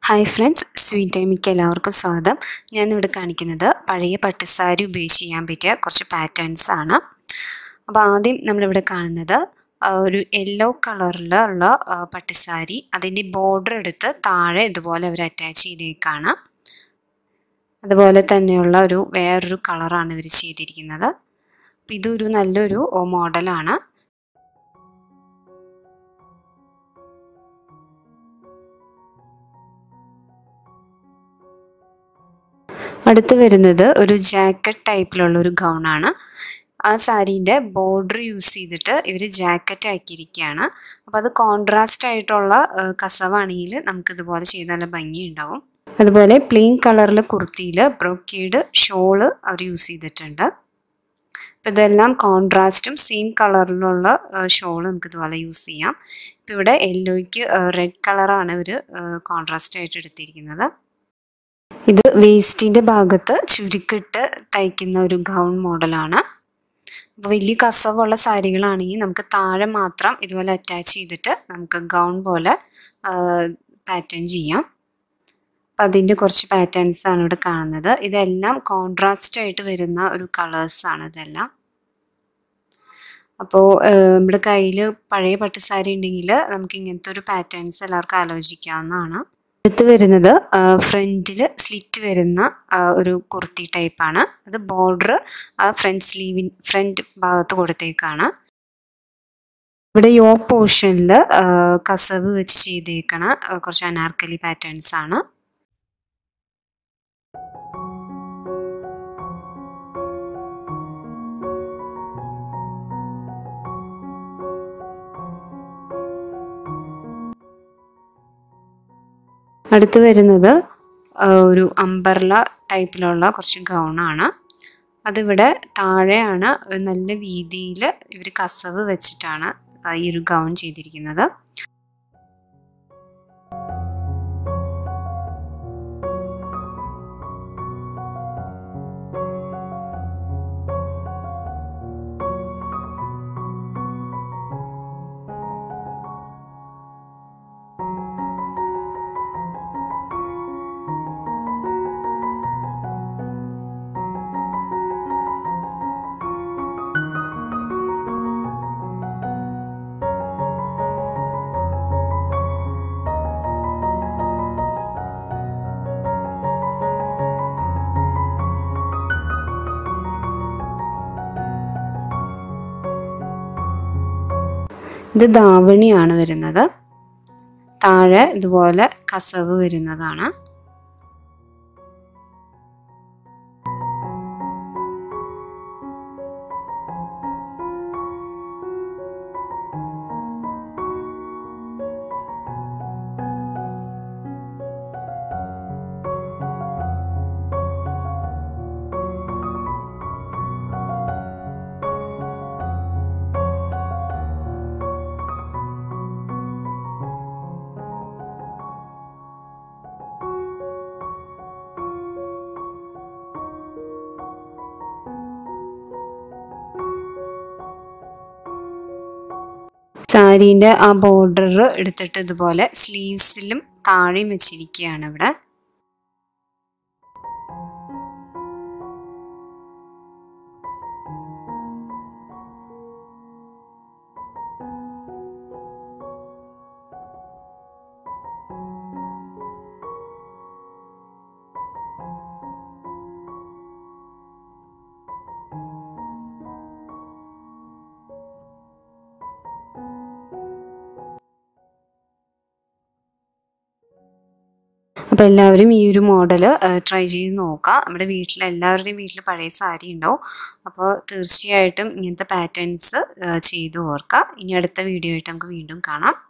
hi friends sweet ടൈമിക്ക് എല്ലാവർക്കും സ്വാഗതം ഞാൻ ഇവിടെ കാണിക്കുന്നത് പഴയ പട്ടുസാരി ഉപയോഗിച്ച് ചെയ്യാൻ പറ്റിയ കുറച്ച് പാറ്റേൺസ് ആണ് അപ്പോൾ ആദ്യം നമ്മളിവിടെ കാണുന്നത് ആ, ഒരു യെല്ലോ കളറിലുള്ള ആ, പട്ടുസാരി അതിൻ്റെ ബോർഡർ എടുത്ത് താഴെ ഇതുപോലെ അവർ അറ്റാച്ച് ചെയ്തേക്കാണ് അതുപോലെ തന്നെയുള്ള ഒരു വേറൊരു കളറാണ് ഇവർ ചെയ്തിരിക്കുന്നത് അപ്പോൾ ഇതൊരു നല്ലൊരു മോഡലാണ് അടുത്ത് വരുന്നത് ഒരു ജാക്കറ്റ് ടൈപ്പിലുള്ള ഒരു ഗൗണാണ് ആ സാരീൻ്റെ ബോർഡർ യൂസ് ചെയ്തിട്ട് ഇവർ ജാക്കറ്റ് ആക്കിയിരിക്കുകയാണ് അപ്പോൾ അത് കോൺട്രാസ്റ്റ് ആയിട്ടുള്ള ആ, കസവാണെങ്കിൽ നമുക്കിതുപോലെ ചെയ്ത് നല്ല ഭംഗി ഉണ്ടാവും അതുപോലെ പ്ലെയിൻ കളറിലെ കുർത്തിയിൽ ബ്രോക്കേഡ് ഷോള് അവർ യൂസ് ചെയ്തിട്ടുണ്ട് അപ്പോൾ ഇതെല്ലാം കോൺട്രാസ്റ്റും സെയിം കളറിലുള്ള ഷോൾ നമുക്ക് ഇതുപോലെ യൂസ് ചെയ്യാം ഇപ്പോൾ ഇവിടെ യെല്ലോയ്ക്ക് റെഡ് കളറാണ് ഇവർ കോൺട്രാസ്റ്റ് ആയിട്ട് എടുത്തിരിക്കുന്നത് ഇത് വേസ്റ്റിൻ്റെ ഭാഗത്ത് ചുരുക്കിട്ട് തയ്ക്കുന്ന ഒരു ഗൗൺ മോഡലാണ് അപ്പോൾ വലിയ കസവുള്ള സാരികളാണെങ്കിൽ നമുക്ക് താഴെ മാത്രം ഇതുപോലെ അറ്റാച്ച് ചെയ്തിട്ട് നമുക്ക് ഗൗൺ പോലെ പാറ്റേൺ ചെയ്യാം അപ്പം അതിൻ്റെ കുറച്ച് പാറ്റേൺസ് ആണ് ഇവിടെ കാണുന്നത് ഇതെല്ലാം കോൺട്രാസ്റ്റ് ആയിട്ട് വരുന്ന ഒരു കളേഴ്സാണ് ഇതെല്ലാം അപ്പോൾ നമ്മുടെ കയ്യിൽ പഴയ പട്ടുസാരി ഉണ്ടെങ്കിൽ നമുക്ക് ഇങ്ങനത്തെ ഒരു പാറ്റേൺസ് എല്ലാവർക്കും ആലോചിക്കാവുന്നതാണ് അടുത്ത് വരുന്നത് ഫ്രണ്ടിൽ സ്ലിറ്റ് വരുന്ന ആ, ഒരു കുർത്തി ടൈപ്പാണ് അത് ബോർഡർ ഫ്രണ്ട് സ്ലീവിൻ ഫ്രണ്ട് ഭാഗത്ത് കൊടുത്തേക്കാണ് ഇവിടെ യോ പോർഷനിൽ കസവ് വെച്ച് ചെയ്തേക്കണ ആ, കുറച്ച് അനാർക്കലി പാറ്റേൺസ് ആണ് അടുത്ത് വരുന്നത് ആ, ഒരു അമ്പർല ടൈപ്പിലുള്ള കുറച്ച് ഗൗണാണ് അതിവിടെ താഴെയാണ് ഒരു നല്ല വീതിയിൽ ഇവർ കസവ് വെച്ചിട്ടാണ് ആ, ഈ ഒരു ഗൗൺ ചെയ്തിരിക്കുന്നത് ഇത് ധാവണിയാണ് വരുന്നത് താഴെ ഇതുപോലെ കസവ് വരുന്നതാണ് സാരീൻ്റെ ആ ബോർഡർ എടുത്തിട്ട് ഇതുപോലെ സ്ലീവ്സിലും താഴെയും വെച്ചിരിക്കുകയാണ് ഇവിടെ അപ്പോൾ എല്ലാവരും ഈ ഒരു മോഡൽ ട്രൈ ചെയ്ത് നോക്കുക നമ്മുടെ വീട്ടിൽ എല്ലാവരുടെയും വീട്ടിൽ പഴയ സാരി ഉണ്ടാവും അപ്പോൾ തീർച്ചയായിട്ടും ഇങ്ങനത്തെ പാറ്റേൺസ് ചെയ്ത് ഓർക്കുക ഇനി അടുത്ത വീഡിയോ ആയിട്ട് നമുക്ക് വീണ്ടും കാണാം